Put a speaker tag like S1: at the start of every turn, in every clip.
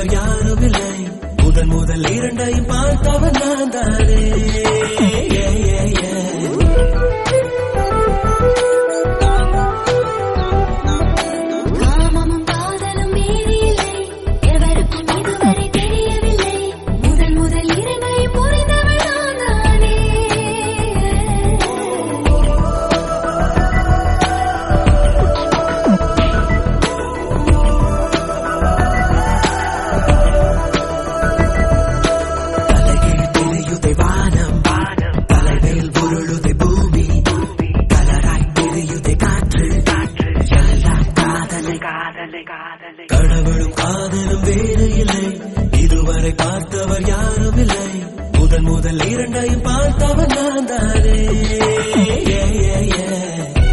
S1: பார்த்தவர் யாரும் இல்லை முதன் முதல் இரண்டையும் பார்த்தவர் நான் தானே Yeah, yeah, yeah.
S2: காமமும் காதலும் மீறியில்லை எவருக்கும் இதுவரை தெரியவில்லை முதல் முதல் இரண்டை புரிந்தவள் நானே
S1: தலைகீழ் தெரியுதை வானம் தலைமேல் பொருளுதை பூமி கலராய் தெரியுதை காற்று எல்லாம் காதலை கடவுளும் காதலும் வேறு இல்லை இதுவரை பார்த்தவர் யாரும் இல்லை முதன் முதல் இரண்டையும் பார்த்தவர் நான் தானே Yeah, yeah, yeah.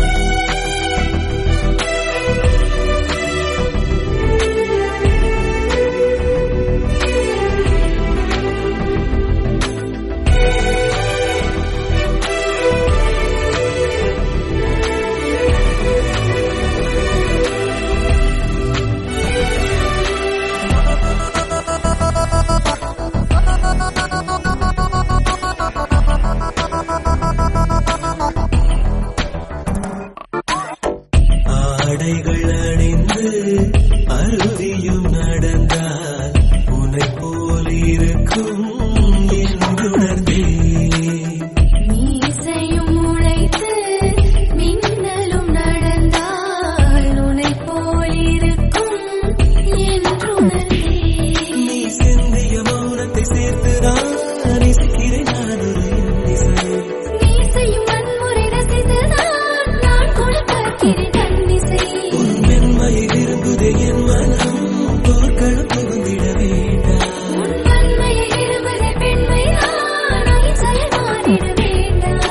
S1: ஆடைகள் அணிந்து அருவியும் நடந்தால் உன்னை போல் இருக்கும் என்றுணர்ந்தேன்
S2: மீசையும் முளைத்து மின்னலும் நடந்தால் உனை போல் இருக்கும் என்றுணர்ந்தேன்
S1: நீ சிந்திய மௌனத்தை சேர்த்துதான் நேசிக்கிறேன் நான் ஒரு இன்னிசை.
S2: மீசையும் வன்முறை ரசித்துதான் நான் கொடுக்கிறேன் தன்னிசை
S1: உன் மென்மையை விரும்புதே என் மனம் போர்க்களம் புகுந்திட வேண்டாம்
S2: உன் வன்மையை இருபதை பெண்மைதான் அகிம்சையை மாறிட வேண்டாம்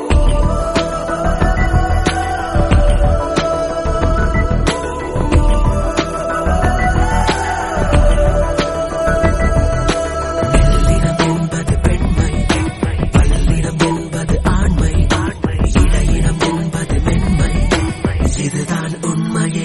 S1: மெல்லினம் என்பது பெண்மை பல்லினம் என்பது ஆண்மை இடையினம் என்பது மென்மை இதுதான் உண்மையே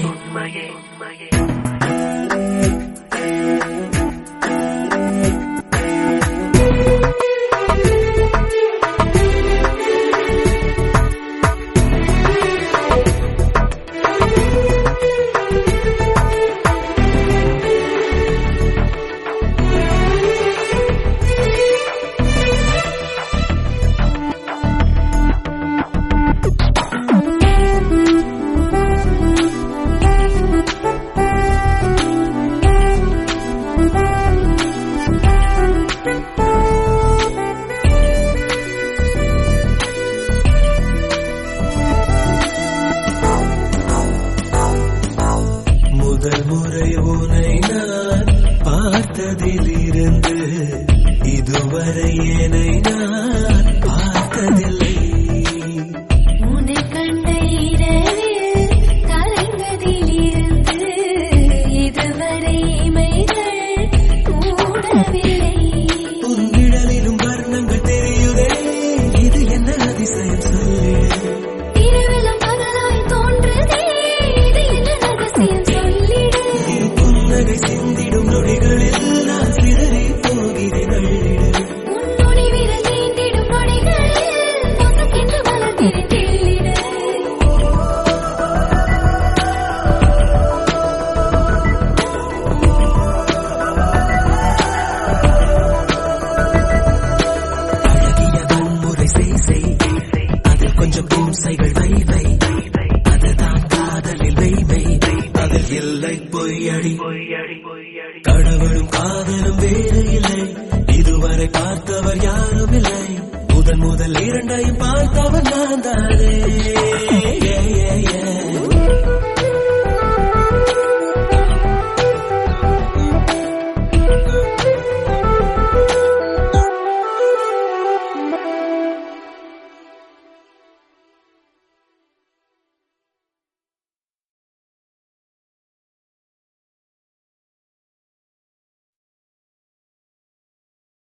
S1: முதல் முறை உனை நான் பார்த்ததிலிருந்து இதுவரை என்னை நான் பார்த்ததில்லை
S2: உன்னை கண்ட இரவில் கலங்கதிலிருந்து இதுவரை இமைகள் மூடவில்லை
S1: உன் விடலிலும் வர்ணங்கள் தெரியுதே இது என்ன அதிசயம் சொல்லிடு
S2: இரவிலும் பகலாய் தோன்றுதே இது என்ன ரகசியம் சொல்லிடு
S1: நீ புன்னகை சிந்திடும் நொடிகளில் நான் சிதறி போகிறேன் அள்ளிடு
S2: உன் நொடி விரல் நீண்டிடும் நொடிகளில் பொசுக்கென்று வளர்கிறேன் தெள்ளிடு
S1: அழகிய வன்முறை செய் செய் அதில் கொஞ்சம் இம்சைகள் வை வை அதுதான் காதலில் மெய்மை அதில் இல்லை பொய்யடி கடவுளும் காதலும் வேறு இல்லை இதுவரை பார்த்தவர் யாரும் இல்லை முதன் முதல் இரண்டையும் பார்த்தவர் நான் தானே